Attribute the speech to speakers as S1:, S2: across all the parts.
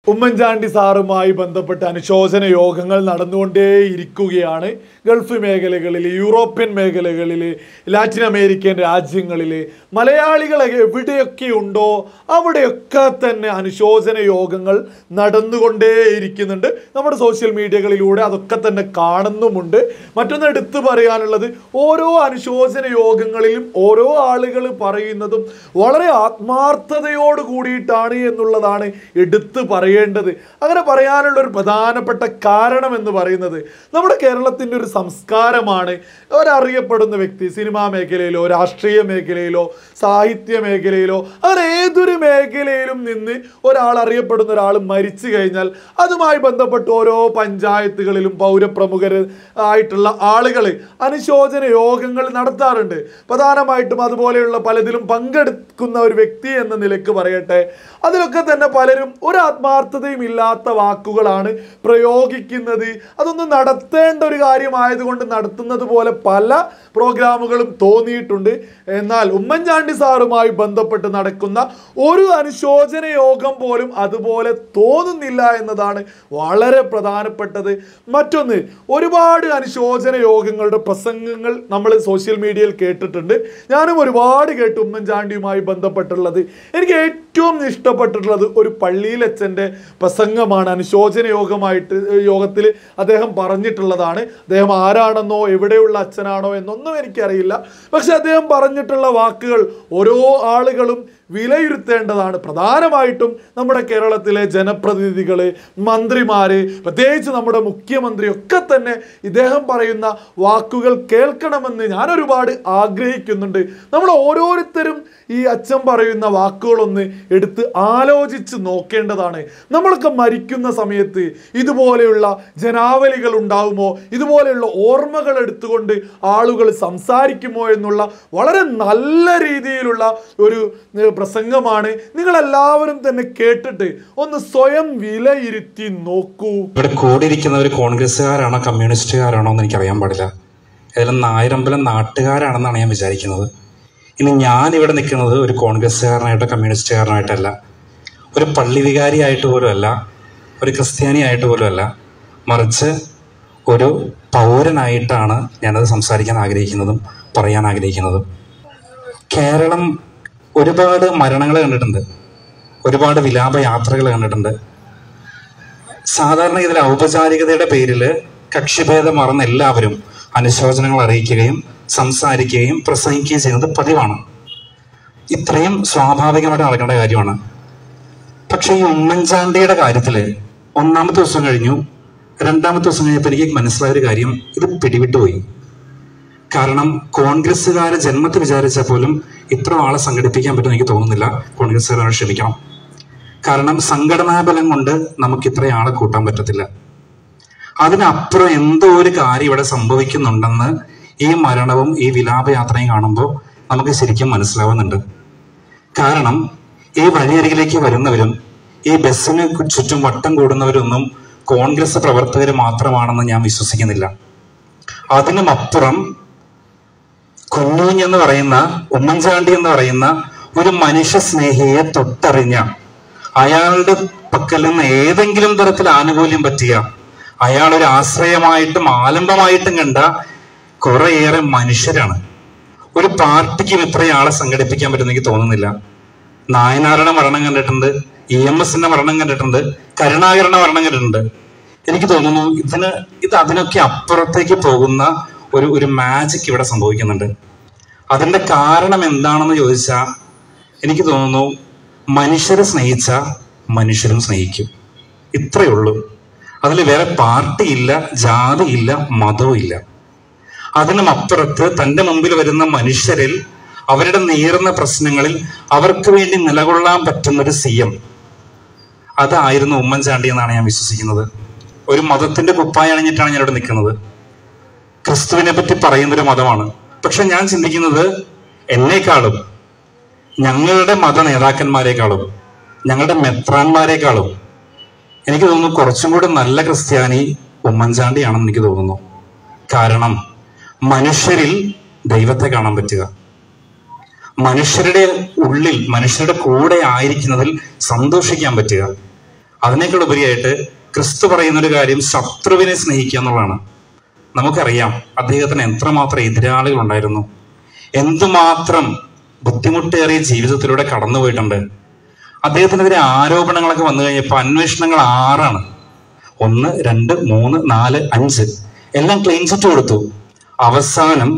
S1: ഉമ്മൻചാണ്ടി സാറുമായി ബന്ധപ്പെട്ട് അനുശോചന യോഗങ്ങൾ നടന്നുകൊണ്ടേയിരിക്കുകയാണ് ഗൾഫ് മേഖലകളിൽ യൂറോപ്യൻ മേഖലകളിൽ ലാറ്റിൻ അമേരിക്കൻ രാജ്യങ്ങളിൽ മലയാളികൾ എവിടെയൊക്കെ ഉണ്ടോ അവിടെയൊക്കെ തന്നെ അനുശോചന യോഗങ്ങൾ നടന്നുകൊണ്ടേയിരിക്കുന്നുണ്ട് നമ്മുടെ സോഷ്യൽ മീഡിയകളിലൂടെ അതൊക്കെ തന്നെ കാണുന്നുമുണ്ട് മറ്റൊന്ന് എടുത്തു പറയാനുള്ളത് ഓരോ അനുശോചന യോഗങ്ങളിലും ഓരോ ആളുകൾ പറയുന്നതും വളരെ ആത്മാർത്ഥതയോട് കൂടിയിട്ടാണ് എന്നുള്ളതാണ് എടുത്തു പറയേണ്ടത് അങ്ങനെ പറയാനുള്ള ഒരു പ്രധാനപ്പെട്ട കാരണം എന്ന് പറയുന്നത് നമ്മുടെ കേരളത്തിൻ്റെ ഒരു സംസ്കാരമാണ് ഒരറിയപ്പെടുന്ന വ്യക്തി സിനിമാ മേഖലയിലോ രാഷ്ട്രീയ മേഖലയിലോ സാഹിത്യ മേഖലയിലോ അങ്ങനെ ഏതൊരു മേഖലയിലും നിന്ന് ഒരാൾ അറിയപ്പെടുന്ന ഒരാൾ മരിച്ചു കഴിഞ്ഞാൽ അതുമായി ബന്ധപ്പെട്ട് ഓരോ പഞ്ചായത്തുകളിലും പൗരപ്രമുഖർ ആയിട്ടുള്ള ആളുകൾ അനുശോചന യോഗങ്ങൾ നടത്താറുണ്ട് പ്രധാനമായിട്ടും അതുപോലെയുള്ള പലതിലും പങ്കെടുക്കുന്ന ഒരു വ്യക്തി എന്ന നിലക്ക് പറയട്ടെ അതിലൊക്കെ തന്നെ പലരും ഒരു ആത്മാർത്ഥതയും ഇല്ലാത്ത വാക്കുകളാണ് പ്രയോഗിക്കുന്നത് അതൊന്നും നടത്തേണ്ട ഒരു കാര്യമായതുകൊണ്ട് നടത്തുന്നത് പോലെ പല പ്രോഗ്രാമുകളും തോന്നിയിട്ടുണ്ട് എന്നാൽ ഉമ്മൻചാണ്ടി സാറുമായി ബന്ധപ്പെട്ട് നടക്കുന്ന ഒരു അനുശോചന യോഗം പോലും അതുപോലെ തോന്നുന്നില്ല എന്നതാണ് വളരെ പ്രധാനപ്പെട്ടത് മറ്റൊന്ന് ഒരുപാട് അനുശോചന യോഗങ്ങളുടെ പ്രസംഗങ്ങൾ നമ്മൾ സോഷ്യൽ മീഡിയയിൽ കേട്ടിട്ടുണ്ട് ഞാനും ഒരുപാട് കേട്ടു ഉമ്മൻചാണ്ടിയുമായി ബന്ധപ്പെട്ടുള്ളത് എനിക്ക് ഏറ്റവും ഇഷ്ടപ്പെട്ടിട്ടുള്ളത് ഒരു പള്ളിയിലച്ഛൻ്റെ പ്രസംഗമാണ് അനുശോചന യോഗമായിട്ട് യോഗത്തിൽ അദ്ദേഹം പറഞ്ഞിട്ടുള്ളതാണ് അദ്ദേഹം ആരാണെന്നോ എവിടെയുള്ള അച്ഛനാണോ എന്നൊന്നും എനിക്കറിയില്ല പക്ഷെ അദ്ദേഹം പറഞ്ഞിട്ടുള്ള വാക്കുകൾ ഓരോ ആളുകളും വിലയിരുത്തേണ്ടതാണ് പ്രധാനമായിട്ടും നമ്മുടെ കേരളത്തിലെ ജനപ്രതിനിധികൾ മന്ത്രിമാർ പ്രത്യേകിച്ച് നമ്മുടെ മുഖ്യമന്ത്രി ഒക്കെ തന്നെ ഇദ്ദേഹം പറയുന്ന വാക്കുകൾ കേൾക്കണമെന്ന് ഞാൻ ഒരുപാട് ആഗ്രഹിക്കുന്നുണ്ട് നമ്മൾ ഓരോരുത്തരും ഈ അച്ഛൻ പറയുന്ന വാക്കുകളൊന്ന് എടുത്ത് ആലോചിച്ച് നോക്കേണ്ടതാണ് നമ്മളൊക്കെ മരിക്കുന്ന സമയത്ത് ഇതുപോലെയുള്ള ജനാവലികൾ ഉണ്ടാവുമോ ഇതുപോലെയുള്ള ഓർമ്മകൾ എടുത്തുകൊണ്ട് ആളുകൾ സംസാരിക്കുമോ എന്നുള്ള വളരെ നല്ല രീതിയിലുള്ള ഒരു ഏർ, പ്രസംഗമാണ് നിങ്ങളെല്ലാവരും തന്നെ കേട്ടിട്ട് ഒന്ന് സ്വയം വിലയിരുത്തി നോക്കൂ
S2: ഇവിടെ കൂടിയിരിക്കുന്നവർ കോൺഗ്രസ്സുകാരാണോ കമ്മ്യൂണിസ്റ്റുകാരാണോ എന്ന് എനിക്കറിയാൻ പാടില്ല ഏതായാലും നായരമ്പലം നാട്ടുകാരാണെന്നാണ് ഞാൻ വിചാരിക്കുന്നത് ഇനി ഞാൻ ഇവിടെ നിൽക്കുന്നത് ഒരു കോൺഗ്രസ്സുകാരനായിട്ടോ കമ്മ്യൂണിസ്റ്റുകാരനായിട്ടല്ല ഒരു പള്ളി വികാരിയായിട്ട് പോലും അല്ല ഒരു ക്രിസ്ത്യാനിയായിട്ട് പോലും അല്ല മറിച്ച് ഒരു പൗരനായിട്ടാണ് ഞാനത് സംസാരിക്കാൻ ആഗ്രഹിക്കുന്നതും പറയാൻ ആഗ്രഹിക്കുന്നതും കേരളം ഒരുപാട് മരണങ്ങൾ കണ്ടിട്ടുണ്ട് ഒരുപാട് വിലാപ യാത്രകൾ കണ്ടിട്ടുണ്ട് സാധാരണ ഇതിൽ ഔപചാരികതയുടെ പേരിൽ കക്ഷിഭേദം മറന്ന് എല്ലാവരും അനുശോചനങ്ങൾ അറിയിക്കുകയും സംസാരിക്കുകയും പ്രസംഗിക്കുകയും ചെയ്യുന്നത് പതിവാണ് ഇത്രയും സ്വാഭാവികമായിട്ട് നടക്കേണ്ട കാര്യമാണ് പക്ഷെ ഈ ഉമ്മൻചാണ്ടിയുടെ കാര്യത്തില് ഒന്നാമത്തെ ദിവസം കഴിഞ്ഞു രണ്ടാമത്തെ ദിവസം കഴിഞ്ഞപ്പോൾ എനിക്ക് മനസ്സിലായ ഒരു കാര്യം ഇത് പിടിവിട്ടുപോയി കാരണം കോൺഗ്രസ്സുകാരെ ജന്മത്തിൽ വിചാരിച്ചാൽ പോലും ഇത്ര ആളെ സംഘടിപ്പിക്കാൻ പറ്റുമെന്ന് എനിക്ക് തോന്നുന്നില്ല കോൺഗ്രസ്സുകാരോട് ക്ഷമിക്കണം കാരണം സംഘടനാ ബലം കൊണ്ട് നമുക്ക് ഇത്ര ആളെ കൂട്ടാൻ പറ്റത്തില്ല അതിനപ്പുറം എന്തോ ഒരു കാര്യം ഇവിടെ സംഭവിക്കുന്നുണ്ടെന്ന് ഈ മരണവും ഈ വിലാപയാത്രയും കാണുമ്പോൾ നമുക്ക് ശരിക്കും മനസ്സിലാവുന്നുണ്ട് കാരണം ഈ വഴിയരികിലേക്ക് വരുന്നവരും ഈ ബസ്സിന് ചുറ്റും വട്ടം കൂടുന്നവരൊന്നും കോൺഗ്രസ് പ്രവർത്തകർ മാത്രമാണെന്ന് ഞാൻ വിശ്വസിക്കുന്നില്ല അതിനും അപ്പുറം കുഞ്ഞൂഞ്ഞ് എന്ന് പറയുന്ന ഉമ്മൻചാണ്ടി എന്ന് പറയുന്ന ഒരു മനുഷ്യ സ്നേഹിയെ തൊട്ടറിഞ്ഞ അയാളുടെ പക്കൽ നിന്ന് ഏതെങ്കിലും തരത്തിൽ ആനുകൂല്യം പറ്റിയ അയാൾ ഒരു ആശ്രയമായിട്ടും ആലംബമായിട്ടും കണ്ട കുറേയേറെ മനുഷ്യരാണ് ഒരു പാർട്ടിക്കും ഇത്രയാളെ സംഘടിപ്പിക്കാൻ പറ്റുമെന്ന് എനിക്ക് തോന്നുന്നില്ല നായനാരുടെ മരണം കണ്ടിട്ടുണ്ട് ഇ എം എസിന്റെ മരണം കണ്ടിട്ടുണ്ട് കരുണാകരന്റെ മരണം കണ്ടിട്ടുണ്ട് എനിക്ക് തോന്നുന്നു ഇതിന് ഇത് അതിനൊക്കെ അപ്പുറത്തേക്ക് പോകുന്ന ഒരു ഒരു മാജിക് ഇവിടെ സംഭവിക്കുന്നുണ്ട് അതിന്റെ കാരണം എന്താണെന്ന് ചോദിച്ചാൽ എനിക്ക് തോന്നുന്നു മനുഷ്യരെ സ്നേഹിച്ച മനുഷ്യരും സ്നേഹിക്കും ഇത്രയേ ഉള്ളൂ അതിൽ വേറെ പാർട്ടിയില്ല ജാതിയില്ല മതവും ഇല്ല അതിനും അപ്പുറത്ത് തന്റെ മുമ്പിൽ വരുന്ന മനുഷ്യരിൽ അവരുടെ നേരുന്ന പ്രശ്നങ്ങളിൽ അവർക്ക് വേണ്ടി നിലകൊള്ളാൻ പറ്റുന്ന ഒരു സി എം അതായിരുന്നു ഉമ്മൻചാണ്ടി എന്നാണ് ഞാൻ വിശ്വസിക്കുന്നത് ഒരു മതത്തിന്റെ കുപ്പായ അണിഞ്ഞിട്ടാണ് ഞാൻ ഇവിടെ നിൽക്കുന്നത് ക്രിസ്തുവിനെ പറ്റി പറയുന്നൊരു മതമാണ് പക്ഷെ ഞാൻ ചിന്തിക്കുന്നത് എന്നെക്കാളും ഞങ്ങളുടെ മത നേതാക്കന്മാരെക്കാളും ഞങ്ങളുടെ മെത്രാന്മാരെക്കാളും എനിക്ക് തോന്നുന്നു കുറച്ചും കൂടി നല്ല ക്രിസ്ത്യാനി ഉമ്മൻചാണ്ടിയാണെന്ന് എനിക്ക് തോന്നുന്നു കാരണം മനുഷ്യരിൽ ദൈവത്തെ കാണാൻ പറ്റുക മനുഷ്യരുടെ ഉള്ളിൽ മനുഷ്യരുടെ കൂടെ ആയിരിക്കുന്നതിൽ സന്തോഷിക്കാൻ പറ്റുക അതിനേക്കാൾ ഉപരിയായിട്ട് ക്രിസ്തു പറയുന്ന ഒരു കാര്യം ശത്രുവിനെ സ്നേഹിക്കുക എന്നുള്ളതാണ് നമുക്കറിയാം അദ്ദേഹത്തിന് എത്രമാത്രം എതിരാളികൾ ഉണ്ടായിരുന്നു എന്തുമാത്രം ബുദ്ധിമുട്ടേറിയ ജീവിതത്തിലൂടെ കടന്നുപോയിട്ടുണ്ട് അദ്ദേഹത്തിനെതിരെ ആരോപണങ്ങളൊക്കെ വന്നു കഴിഞ്ഞപ്പോൾ അന്വേഷണങ്ങൾ ആറാണ് ഒന്ന് രണ്ട് മൂന്ന് നാല് അഞ്ച് എല്ലാം ക്ലെയിം ചിറ്റ് കൊടുത്തു അവസാനം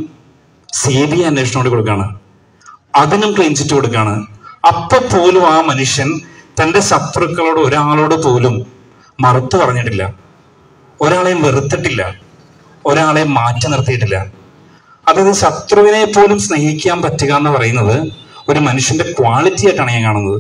S2: സി ബി ഐ അന്വേഷണം കൂടി കൊടുക്കുകയാണ് അതിനും ക്ലെയിം ചിറ്റ് കൊടുക്കുകയാണ് അപ്പൊ പോലും ആ മനുഷ്യൻ തന്റെ ശത്രുക്കളോട് ഒരാളോട് പോലും മറുത്തു പറഞ്ഞിട്ടില്ല ഒരാളെയും വെറുത്തിട്ടില്ല ഒരാളെ മാറ്റി നിർത്തിയിട്ടില്ല അതായത് ശത്രുവിനെ പോലും സ്നേഹിക്കാൻ പറ്റുക എന്ന് പറയുന്നത് ഒരു മനുഷ്യന്റെ ക്വാളിറ്റി ആയിട്ടാണ് ഞാൻ കാണുന്നത്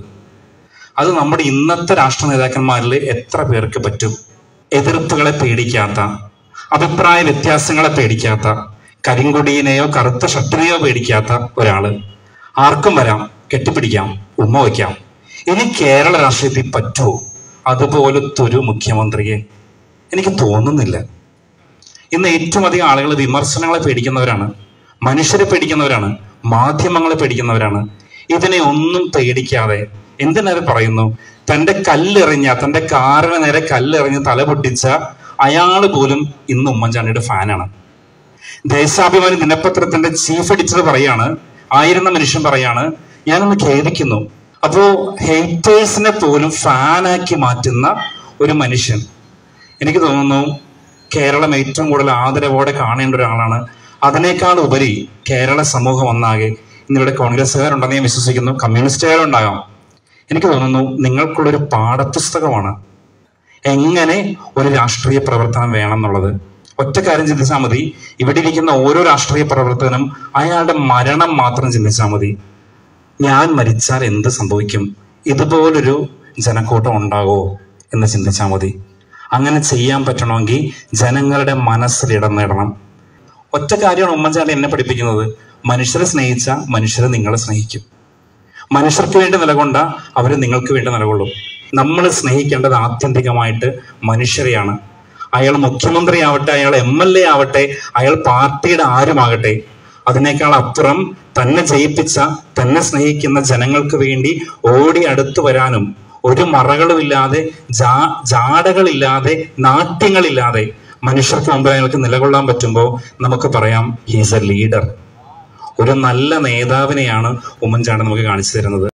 S2: അത് നമ്മുടെ ഇന്നത്തെ രാഷ്ട്ര നേതാക്കന്മാരിൽ എത്ര പേർക്ക് പറ്റും എതിർപ്പുകളെ പേടിക്കാത്ത അഭിപ്രായ വ്യത്യാസങ്ങളെ പേടിക്കാത്ത കരിങ്കൊടിയിനെയോ കറുത്ത ഷട്ടിനെയോ പേടിക്കാത്ത ഒരാള് ആർക്കും വരാം കെട്ടിപ്പിടിക്കാം ഉമ്മ വയ്ക്കാം ഇനി കേരള രാഷ്ട്രീയത്തിൽ പറ്റുമോ അതുപോലത്തെ ഒരു മുഖ്യമന്ത്രിയെ എനിക്ക് തോന്നുന്നില്ല ഇന്ന് ഏറ്റവും അധികം ആളുകൾ വിമർശനങ്ങളെ പേടിക്കുന്നവരാണ് മനുഷ്യരെ പേടിക്കുന്നവരാണ് മാധ്യമങ്ങളെ പേടിക്കുന്നവരാണ് ഇതിനെ ഒന്നും പേടിക്കാതെ എന്തിനത് പറയുന്നു തന്റെ കല്ലെറിഞ്ഞ തന്റെ കാറിന് നേരെ കല്ലെറിഞ്ഞ് തല പൊട്ടിച്ച അയാൾ പോലും ഇന്ന് ഉമ്മൻചാണ്ടിയുടെ ഫാനാണ് ദേശാഭിമാനി ദിനപത്രത്തിന്റെ ചീഫ് എഡിറ്റർ പറയാണ് ആയിരുന്ന മനുഷ്യൻ പറയാണ് ഞാനൊന്ന് ഖേദിക്കുന്നു അപ്പോ ഹേറ്റേഴ്സിനെ പോലും ഫാനാക്കി മാറ്റുന്ന ഒരു മനുഷ്യൻ എനിക്ക് തോന്നുന്നു കേരളം ഏറ്റവും കൂടുതൽ ആദരവോടെ കാണേണ്ട ഒരാളാണ് അതിനേക്കാൾ ഉപരി കേരള സമൂഹം ഒന്നാകെ ഇന്നിവിടെ കോൺഗ്രസ്സുകാരുണ്ടെന്ന് ഞാൻ വിശ്വസിക്കുന്നു കമ്മ്യൂണിസ്റ്റുകാരുണ്ടാകാം എനിക്ക് തോന്നുന്നു നിങ്ങൾക്കുള്ളൊരു പാഠപുസ്തകമാണ് എങ്ങനെ ഒരു രാഷ്ട്രീയ പ്രവർത്തനം വേണം എന്നുള്ളത് ഒറ്റ കാര്യം ചിന്തിച്ചാൽ മതി ഇവിടെ ഇരിക്കുന്ന ഓരോ രാഷ്ട്രീയ പ്രവർത്തനം അയാളുടെ മരണം മാത്രം ചിന്തിച്ചാൽ മതി ഞാൻ മരിച്ചാൽ എന്ത് സംഭവിക്കും ഇതുപോലൊരു ജനക്കൂട്ടം ഉണ്ടാകോ എന്ന് ചിന്തിച്ചാൽ മതി അങ്ങനെ ചെയ്യാൻ പറ്റണമെങ്കിൽ ജനങ്ങളുടെ മനസ്സിൽ ഇടം നേടണം ഒറ്റ കാര്യമാണ് ഉമ്മൻചാണ്ടി എന്നെ പഠിപ്പിക്കുന്നത് മനുഷ്യരെ സ്നേഹിച്ച മനുഷ്യരെ നിങ്ങളെ സ്നേഹിക്കും മനുഷ്യർക്ക് വേണ്ടി നിലകൊണ്ട അവർ നിങ്ങൾക്ക് വേണ്ടി നിലകൊള്ളും നമ്മൾ സ്നേഹിക്കേണ്ടത് ആത്യന്തികമായിട്ട് മനുഷ്യരെയാണ് അയാൾ മുഖ്യമന്ത്രിയാവട്ടെ അയാൾ എം എൽ എ ആവട്ടെ അയാൾ പാർട്ടിയുടെ ആരുമാകട്ടെ അതിനേക്കാൾ അപ്പുറം തന്നെ ജയിപ്പിച്ച തന്നെ സ്നേഹിക്കുന്ന ജനങ്ങൾക്ക് വേണ്ടി ഓടി അടുത്തു വരാനും ഒരു മറകളുമില്ലാതെ ജാ ജാടകളില്ലാതെ നാട്യങ്ങളില്ലാതെ മനുഷ്യർക്ക് മുമ്പിൽ അയാൾക്ക് നിലകൊള്ളാൻ പറ്റുമ്പോൾ നമുക്ക് പറയാം ഹീസ് എ ലീഡർ ഒരു നല്ല നേതാവിനെയാണ് ഉമ്മൻചാണ്ടി നമുക്ക് കാണിച്ചു തരുന്നത്